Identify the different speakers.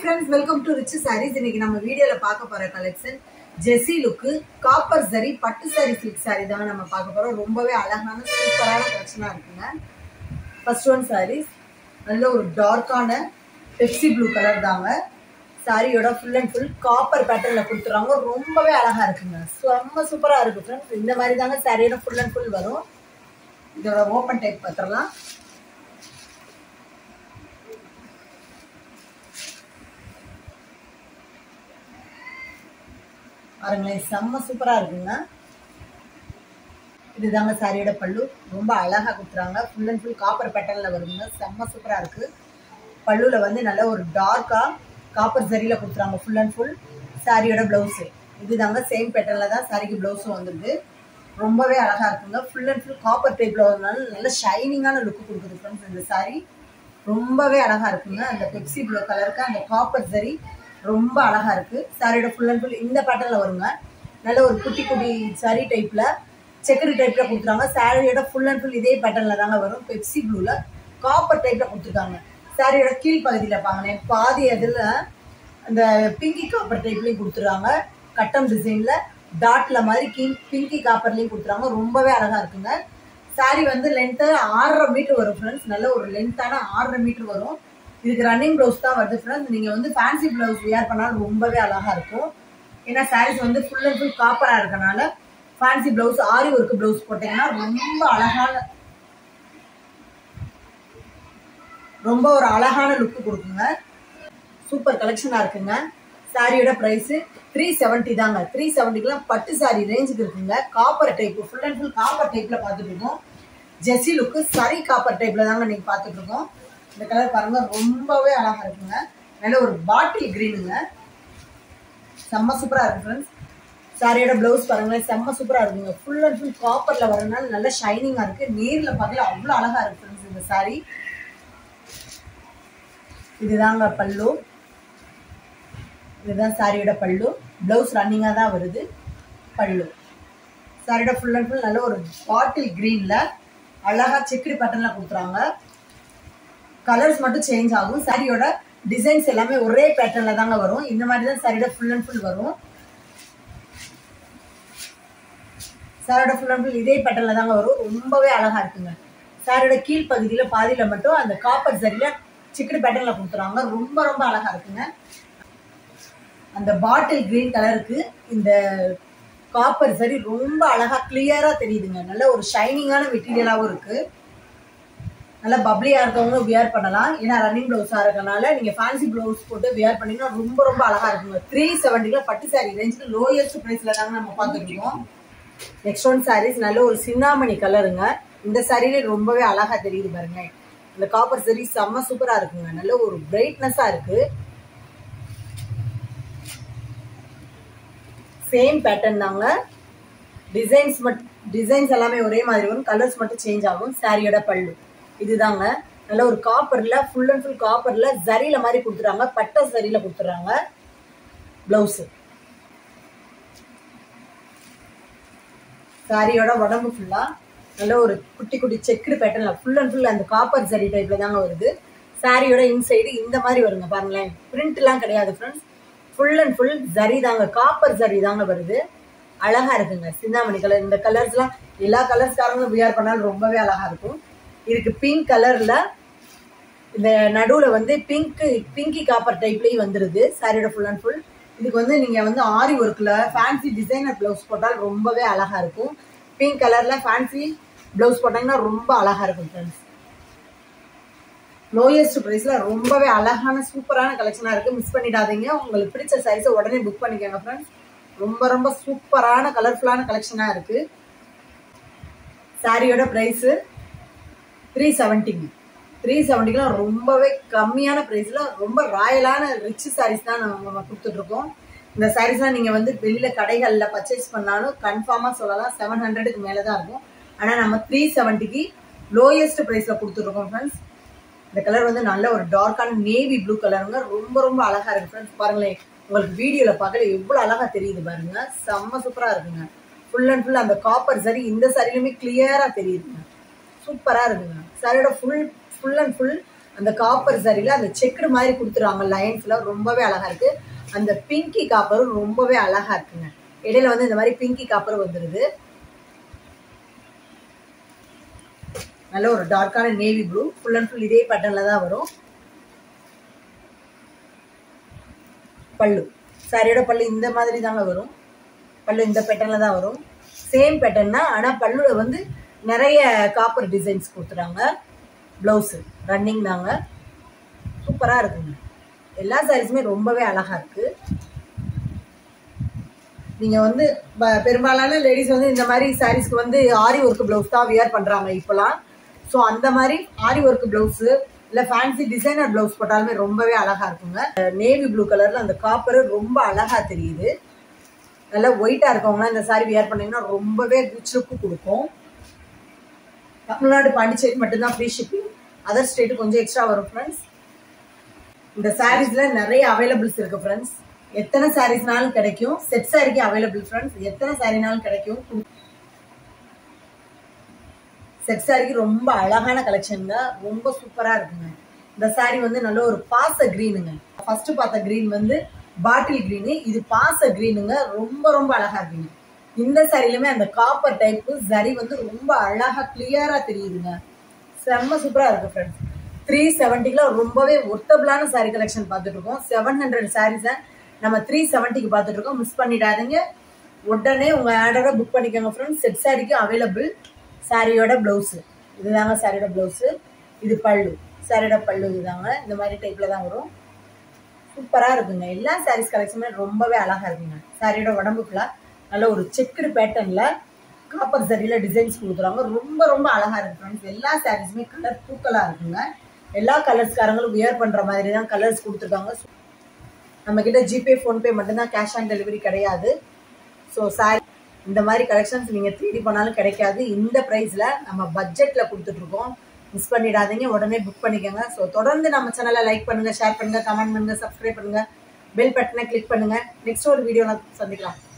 Speaker 1: friends welcome to rich saris இன்னைக்கு நம்ம வீடியோல பார்க்க போற கலெக்ஷன் ஜெஸி லுக்கு காப்பர் சரி பட்டு சாரி சில்க் சாரி தாங்க நம்ம பார்க்க போறோம் ரொம்பவே அழகான சூப்பரான கலெக்ஷனா இருக்குங்க ஃபர்ஸ்ட் ஒன் சாரீஸ் நல்ல ஒரு டார்க்கான பெப்சி ப்ளூ கலர் தாங்க சாரியோட ஃபுல் அண்ட் ஃபுல் காப்பர் பேட்டர்ல கொடுத்துறாங்க ரொம்பவே அழகா இருக்குங்க செம்ம சூப்பரா இருக்கு ஃப்ரெண்ட்ஸ் இந்த மாதிரி தாங்க சாரியோட ஃபுல் அண்ட் ஃபுல் வரும் இதோட ஓப்பன் டைப் பார்த்துடலாம் பாருங்களேன் செம்ம சூப்பரா இருக்குங்க இதுதாங்க சாரியோட பல்லு ரொம்ப அழகா கொடுத்துறாங்க ஃபுல் அண்ட் ஃபுல் காப்பர் பேட்டர்ல வருதுங்க செம்ம சூப்பரா இருக்கு பல்லுல வந்து நல்ல ஒரு டார்க்கா காப்பர் சரியில கொடுத்துறாங்க ஃபுல் அண்ட் ஃபுல் சாரியோட பிளவுஸ் இதுதாங்க சேம் பேட்டர்ல தான் சாரிக்கு பிளவுஸும் வந்துருக்கு ரொம்பவே அழகா இருக்குங்க ஃபுல் அண்ட் ஃபுல் காப்பர் டைப்ல வரதுனால நல்ல ஷைனிங்கான லுக் கொடுக்குது ஃப்ரெண்ட்ஸ் இந்த சாரி ரொம்பவே அழகா இருக்குங்க அந்த பெப்சி ப்ளூ கலருக்கு அந்த காப்பர் சரி ரொம்ப அழகா இருக்கு சாரியோட ஃபுல் அண்ட் ஃபுல் இந்த பேட்டர்ல வருங்க நல்ல ஒரு குட்டி குட்டி சாரி டைப்ல செக்கரி டைப்ல கொடுத்துருக்காங்க சாரியோட ஃபுல் அண்ட் ஃபுல் இதே பேட்டர்ல தாங்க வரும் பெப்சி ப்ளூல காப்பர் டைப்ல கொடுத்துருக்காங்க சாரியோட கீழ் பகுதியில பாங்களேன் பாதி இதுல அந்த பிங்கி காப்பர் டைப்லயும் கொடுத்துருக்காங்க கட்டம் டிசைன்ல டாட்ல மாதிரி கீழ் பிங்கி காப்பர்லயும் கொடுத்துருக்காங்க ரொம்பவே அழகா இருக்குங்க சாரி வந்து லென்த்து ஆறரை மீட்டர் வரும் ஃப்ரெண்ட்ஸ் நல்ல ஒரு லென்த்தான ஆறரை மீட்டர் வரும் இதுக்கு ரன்னிங் ப்ளவுஸ் தான் வருது ஃப்ரெண்ட்ஸ் நீங்கள் வந்து ஃபேன்சி ப்ளவுஸ் வியர் பண்ணாலும் ரொம்பவே அழகா இருக்கும் ஏன்னா சாரீஸ் வந்து ஃபுல் அண்ட் ஃபுல் காப்பராக இருக்கனால fancy blouse aari work blouse போட்டிங்கன்னா ரொம்ப அழகான ரொம்ப ஒரு அழகான லுக்கு கொடுக்குங்க சூப்பர் கலெக்ஷனாக இருக்குங்க சாரியோட ப்ரைஸு த்ரீ செவன்ட்டி தாங்க த்ரீ செவன்ட்டிக்குலாம் பட்டு சாரி ரேஞ்சுக்கு இருக்குங்க copper type full and full copper டைப்பில் பார்த்துட்டு இருக்கோம் ஜெஸ்ஸி லுக்கு சரி காப்பர் டைப்பில் தாங்க நீங்கள் பார்த்துட்டு இருக்கோம் இந்த கலர் பாருங்க ரொம்பவே அழகா இருக்குங்க நல்ல ஒரு பாட்டில் கிரீனுங்க செம்ம சூப்பரா இருக்கு ஃப்ரெண்ட்ஸ் சாரியோட பிளவுஸ் பாருங்களேன் செம்ம சூப்பரா இருக்குங்க ஃபுல் அண்ட் ஃபுல் காப்பர்ல வரனால நல்ல ஷைனிங்கா இருக்கு நேர்ல பார்க்கல அவ்வளோ அழகா இருக்கு ஃப்ரெண்ட்ஸ் இந்த சாரி இதுதாங்க பல்லு இதுதான் சாரியோட பல்லு பிளவுஸ் ரன்னிங்கா தான் வருது பல்லு சாரியோட ஃபுல் அண்ட் ஃபுல் நல்ல ஒரு பாட்டில் கிரீன்ல அழகா செக்குடி பேட்டர்ல கொடுத்துறாங்க கலர்ஸ் மட்டும் சேஞ்ச் ஆகும் சாரியோட டிசைன்ஸ் எல்லாமே ஒரே பேட்டர்ன்ல தாங்க வரும் இந்த மாதிரி தான் சாரியோட ஃபுல் அண்ட் ஃபுல் வரும் சாரியோட ஃபுல் அண்ட் ஃபுல் இதே பேட்டர்ன்ல தாங்க வரும் ரொம்பவே அழகா இருக்குங்க சாரியோட கீழ் பகுதியில பாதியில மட்டும் அந்த காப்பர் சரியில சிக்கன் பேட்டர்ன்ல கொடுத்துறாங்க ரொம்ப ரொம்ப அழகா இருக்குங்க அந்த பாட்டில் கிரீன் கலருக்கு இந்த காப்பர் சரி ரொம்ப அழகா கிளியரா தெரியுதுங்க நல்ல ஒரு ஷைனிங்கான மெட்டீரியலாகவும் இருக்கு நல்லா பப்ளியா இருக்கவங்க வியர் பண்ணலாம் ஏன்னா ரன்னிங் பிளவுஸா இருக்கனால நீங்க ஃபேன்சி பிளவுஸ் போட்டு வியர் பண்ணீங்கன்னா ரொம்ப ரொம்ப அழகா இருக்குங்க த்ரீ செவன்டில பட்டு சாரி ரேஞ்சுக்கு லோயஸ்ட் பிரைஸ்ல தாங்க நம்ம பார்த்துட்டு இருக்கோம் நெக்ஸ்ட் ஒன் சாரீஸ் நல்ல ஒரு சின்னாமணி கலருங்க இந்த சாரியிலே ரொம்பவே அழகா தெரியுது பாருங்க இந்த காப்பர் சரி செம்ம சூப்பரா இருக்குங்க நல்ல ஒரு பிரைட்னஸா இருக்கு சேம் பேட்டர்ன் தாங்க டிசைன்ஸ் மட்டும் டிசைன்ஸ் எல்லாமே ஒரே மாதிரி வரும் கலர்ஸ் மட்டும் சேஞ்ச் ஆகும் சாரியோட பல்லு இதுதாங்க நல்ல ஒரு காப்பர்ல ஃபுல் அண்ட் ஃபுல் காப்பர்ல ஜரியில மாதிரி கொடுத்துறாங்க பட்டை ஜரியில கொடுத்துறாங்க பிளவுஸ் சாரியோட உடம்பு ஃபுல்லா நல்ல ஒரு குட்டி குட்டி செக்குடு பேட்டர்ல ஃபுல் அண்ட் ஃபுல் அந்த காப்பர் ஜரி டைப்ல தாங்க வருது சாரியோட இன்சைடு இந்த மாதிரி வருங்க பாருங்களேன் பிரிண்ட் எல்லாம் கிடையாது friends full and full zari தாங்க காப்பர் ஜரி தாங்க வருது அழகா இருக்குங்க சிந்தாமணி கலர் இந்த கலர்ஸ் எல்லாம் எல்லா கலர்ஸ்காரங்களும் வியர் பண்ணாலும் ரொம்பவே அழகா இருக்கும் இதுக்கு பிங்க் கலர்ல இந்த நடுவுல வந்து பிங்க் பிங்கி காப்பர் டைப்லயும் வந்துருது சாரியோட ஃபுல் அண்ட் ஃபுல் இதுக்கு வந்து நீங்க வந்து ஆரி ஒர்க்ல ஃபேன்சி டிசைனர் பிளவுஸ் போட்டால் ரொம்பவே அழகா இருக்கும் பிங்க் கலர்ல ஃபேன்சி பிளவுஸ் போட்டாங்கன்னா ரொம்ப அழகா இருக்கும் ஃப்ரெண்ட்ஸ் லோயஸ்ட் ப்ரைஸ்ல ரொம்பவே அழகான சூப்பரான கலெக்ஷனா இருக்கு மிஸ் பண்ணிடாதீங்க உங்களுக்கு பிடிச்ச சைஸை உடனே புக் பண்ணிக்கோங்க ஃப்ரெண்ட்ஸ் ரொம்ப ரொம்ப சூப்பரான கலர்ஃபுல்லான கலெக்ஷனா இருக்கு சாரியோட ப்ரைஸு த்ரீ செவன்ட்டிங்க த்ரீ செவன்ட்டிக்கெலாம் ரொம்பவே கம்மியான ப்ரைஸில் ரொம்ப ராயலான ரிச் சாரீஸ் தான் நம்ம கொடுத்துட்ருக்கோம் இந்த சாரீஸ்லாம் நீங்கள் வந்து வெளியில் கடைகளில் பர்ச்சேஸ் பண்ணாலும் கன்ஃபார்மாக சொல்லலாம் செவன் ஹண்ட்ரடுக்கு மேலே தான் இருக்கும் ஆனால் நம்ம த்ரீ செவன்ட்டிக்கு லோயஸ்ட் ப்ரைஸில் கொடுத்துட்ருக்கோம் ஃப்ரெண்ட்ஸ் இந்த கலர் வந்து நல்ல ஒரு டார்க்கான நேவி ப்ளூ கலருங்க ரொம்ப ரொம்ப அழகாக இருக்குது ஃப்ரெண்ட்ஸ் பாருங்களேன் உங்களுக்கு வீடியோவில் பார்க்கல எவ்வளோ அழகாக தெரியுது பாருங்க செம்ம சூப்பராக இருக்குங்க ஃபுல் அண்ட் ஃபுல் அந்த காப்பர் சரி இந்த சரியிலுமே கிளியராக தெரியுதுங்க சூப்பராக இருக்குங்க சாரியோட ஃபுல் ஃபுல் அண்ட் ஃபுல் அந்த காப்பர் சரியில் அந்த செக்குடு மாதிரி கொடுத்துருவாங்க லைன்ஸில் ரொம்பவே அழகாக இருக்குது அந்த பிங்கி காப்பரும் ரொம்பவே அழகாக இருக்குங்க இடையில வந்து இந்த மாதிரி பிங்கி காப்பர் வந்துடுது நல்ல ஒரு டார்க்கான navy blue full and full இதே பேட்டர்னில் தான் வரும் பல்லு சாரியோட பல்லு இந்த மாதிரி தாங்க வரும் பல்லு இந்த பேட்டர்னில் தான் வரும் சேம் பேட்டர்ன் தான் ஆனால் பல்லுல வந்து நிறைய காப்பர் டிசைன்ஸ் கொடுத்துறாங்க ப்ளவுஸு ரன்னிங் தாங்க சூப்பராக இருக்குங்க எல்லா சாரீஸுமே ரொம்பவே அழகாக இருக்குது நீங்கள் வந்து ப- பெரும்பாலான லேடிஸ் வந்து இந்த மாதிரி சாரீஸ்க்கு வந்து ஆரி ஒர்க் ப்ளவுஸ் தான் வியர் பண்ணுறாங்க இப்போலாம் ஸோ அந்த மாதிரி ஆரி ஒர்க் ப்ளவுஸு இல்லை ஃபேன்சி டிசைனர் ப்ளவுஸ் போட்டாலுமே ரொம்பவே அழகாக இருக்குங்க நேவி ப்ளூ கலரில் அந்த காப்பர் ரொம்ப அழகாக தெரியுது நல்லா ஒயிட்டாக இருக்கவங்களாம் இந்த சாரி வியர் பண்ணீங்கன்னா ரொம்பவே ரிச் லுக்கு கொடுக்கும் தமிழ்நாடு பாண்டிச்சேரி மட்டும்தான் ஃப்ரீ ஷிப்பிங் அதர் ஸ்டேட்டு கொஞ்சம் எக்ஸ்ட்ரா வரும் ஃப்ரெண்ட்ஸ் இந்த சாரீஸ்ல நிறைய அவைலபிள்ஸ் இருக்கு ஃப்ரெண்ட்ஸ் எத்தனை சாரீஸ்னாலும் கிடைக்கும் செட் சாரிக்கு அவைலபிள் ஃப்ரெண்ட்ஸ் எத்தனை சாரினாலும் கிடைக்கும் செட் சாரிக்கு ரொம்ப அழகான கலெக்ஷன் தான் ரொம்ப சூப்பரா இருக்குங்க இந்த சாரி வந்து நல்ல ஒரு பாச கிரீனுங்க ஃபர்ஸ்ட் பார்த்த கிரீன் வந்து பாட்டில் கிரீனு இது பாச கிரீனுங்க ரொம்ப ரொம்ப அழகா இருக்குங்க இந்த சாரிலுமே அந்த காப்பர் டைப்பு சரி வந்து ரொம்ப அழகா கிளியரா தெரியுதுங்க செம்ம சூப்பரா இருக்கு ஃப்ரெண்ட்ஸ் த்ரீ செவன்ட்டிக்குல ரொம்பவே ஒர்த்தபிளான சாரி கலெக்ஷன் பார்த்துட்டு இருக்கோம் செவன் ஹண்ட்ரட் சாரீஸை நம்ம த்ரீ செவன்ட்டிக்கு பார்த்துட்டு இருக்கோம் மிஸ் பண்ணிடாதீங்க உடனே உங்க ஆர்டரை புக் பண்ணிக்கோங்க ஃப்ரெண்ட்ஸ் செட் சாரிக்கு அவைலபிள் சாரியோட பிளவுஸ் இதுதாங்க சாரியோட பிளவுஸ் இது பல்லு சாரியோட பல்லு இதுதாங்க இந்த மாதிரி டைப்ல தான் வரும் சூப்பரா இருக்குங்க எல்லா சாரீஸ் கலெக்ஷனுமே ரொம்பவே அழகா இருக்குங்க சாரியோட உடம்பு ஃபுல்லா நல்ல ஒரு செக்குடு பேட்டர்ன்ல காப்பர் சரியில டிசைன்ஸ் கொடுக்குறாங்க ரொம்ப ரொம்ப அழகா இருக்கு ஃப்ரெண்ட்ஸ் எல்லா சாரீஸுமே கலர் தூக்கலா இருக்குங்க எல்லா கலர்ஸ்காரங்களும் வியர் பண்ற மாதிரி தான் கலர்ஸ் கொடுத்துருக்காங்க நம்ம கிட்ட ஜிபே ஃபோன்பே மட்டும்தான் கேஷ் ஆன் டெலிவரி கிடையாது ஸோ சாரி இந்த மாதிரி கலெக்ஷன்ஸ் நீங்க தேடி போனாலும் கிடைக்காது இந்த பிரைஸ்ல நம்ம பட்ஜெட்ல கொடுத்துட்டு இருக்கோம் மிஸ் பண்ணிடாதீங்க உடனே புக் பண்ணிக்கோங்க ஸோ தொடர்ந்து நம்ம சேனலை லைக் பண்ணுங்க ஷேர் பண்ணுங்க கமெண்ட் பண்ணுங்க சப்ஸ்கிரைப் பண்ணுங்க பெல் பட்டனை கிளிக் பண்ணுங்க நெக்ஸ்ட் ஒரு வீடியோல சந்திக்கலாம்